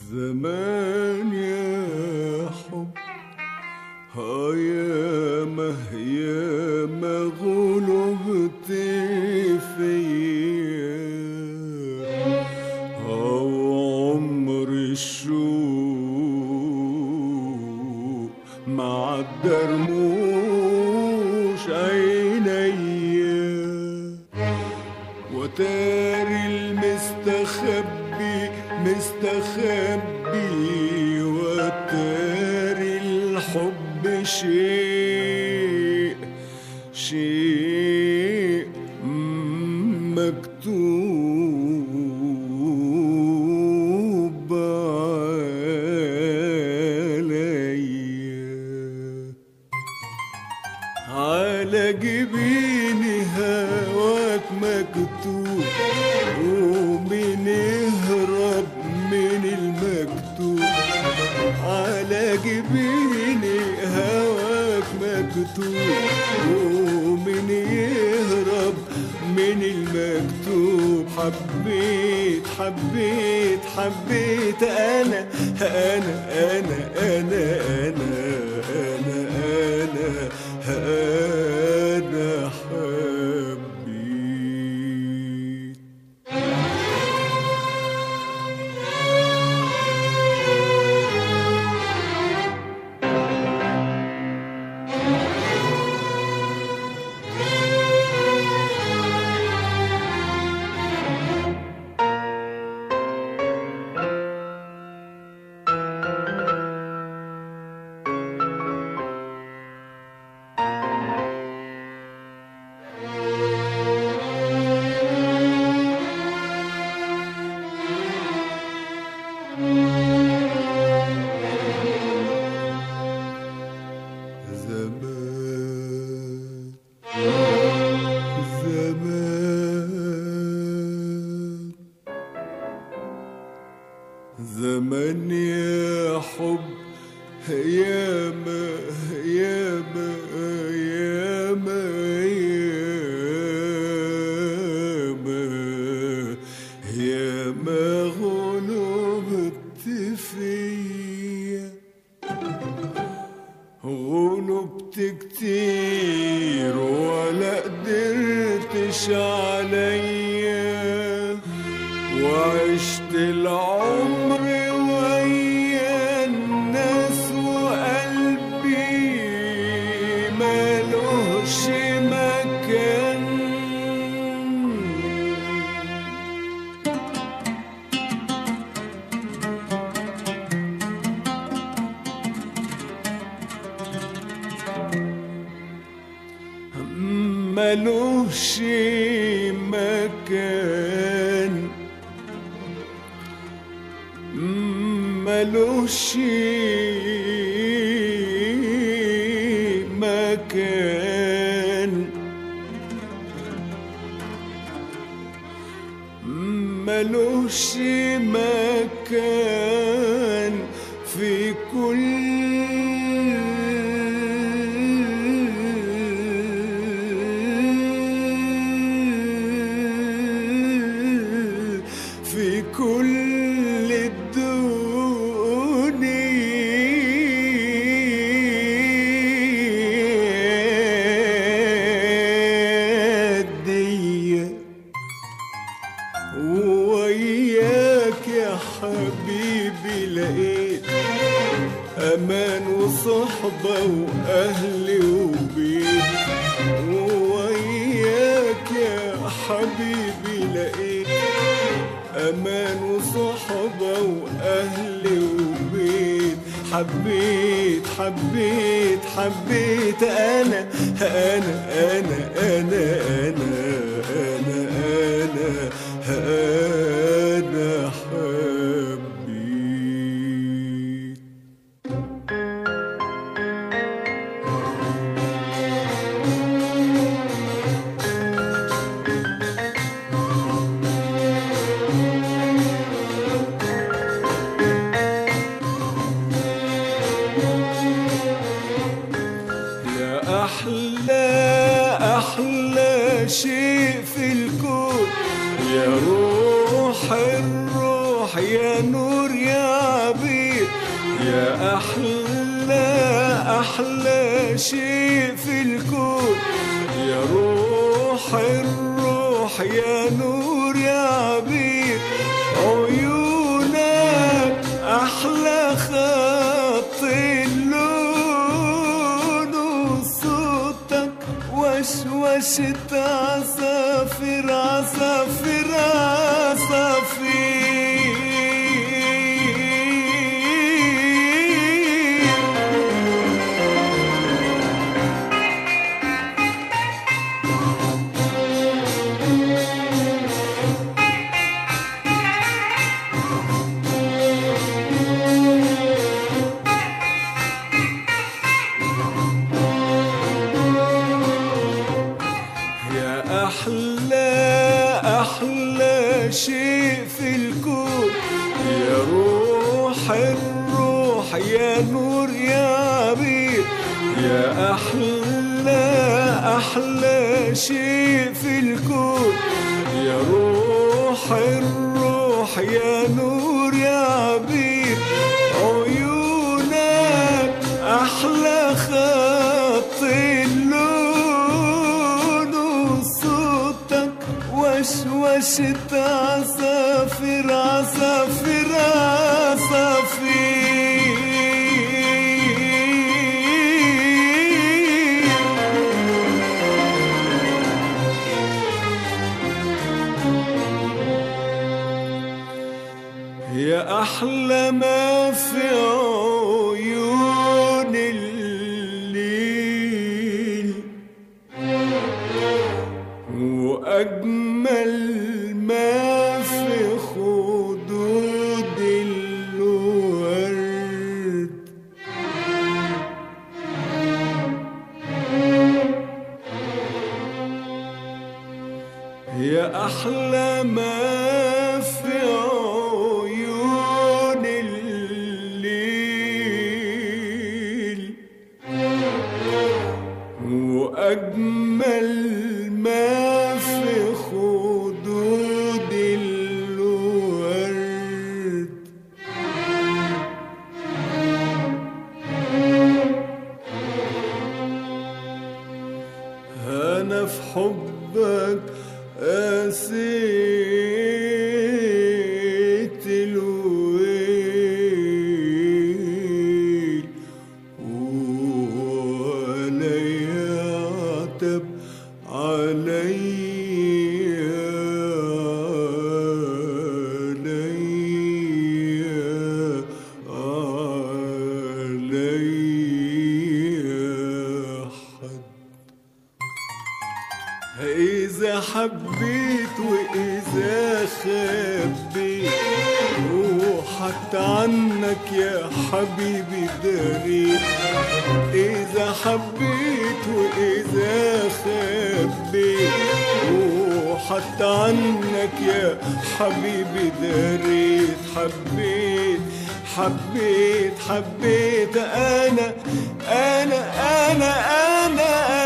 زمان يا حب ها ياما ياما غلبت فيا أو عمر الشوق مع الدرموش عينيا وتاري المستخبي مستخبي وتاري الحب شيء شيء مكتوب عليا على جبيني هواك مكتوب ومن يهرب من المكتوب على جبيني هواك مكتوب ومن يهرب من المكتوب حبيت حبيت حبيت انا انا انا انا انا انا انا انا حبيت زمان زمان زمان يا حب ياما ياما ياما ياما ياما غلبت فيا غلبت كتير ولا قدرتش عليا وعشت العمر ويا الناس وقلبي ملوش مكان ملوش مكان ملوش مكان ملوش مكان في كل في كل الدنيا دي وياك يا حبيبي لقيت امان وصحبة واهل وبيت وياك يا حبيبي لقيت امان وصحبة واهل وبيت حبيت حبيت حبيت انا انا انا انا انا انا انا انا حبيت يا أحلى أحلى شيء في الكون يا روح الروح الروح يا نور يا عبير يا أحلى أحلى شيء في الكون يا روح الروح يا نور يا عبير عيونك أحلى خط اللون وصوتك وشوشة عصافير عصافير عصافير يا أحلى أحلى شيء في الكون يا روح الروح يا نور يا عبير يا أحلى أحلى شيء في الكون يا روح الروح يا نور يا عبير عيونك أحلى خط اللون وصوتك وشوشة عصافير عصافير عصافير يا أحلى ما في عيون الليل وأجمل ما في خدود الورد يا أحلى ما في عيون الليل وأجمل ما في خدود الورد أنا في حبك قاسيت الويل ولا يعتب عليا عليا عليا حد إذا حبيت وإذا خبيت وحتى عنك يا حبيبي داريت إذا حبيت وإذا خبيت وحتى عنك يا حبيبي داريت حبيت حبيت حبيت أنا أنا أنا أنا, أنا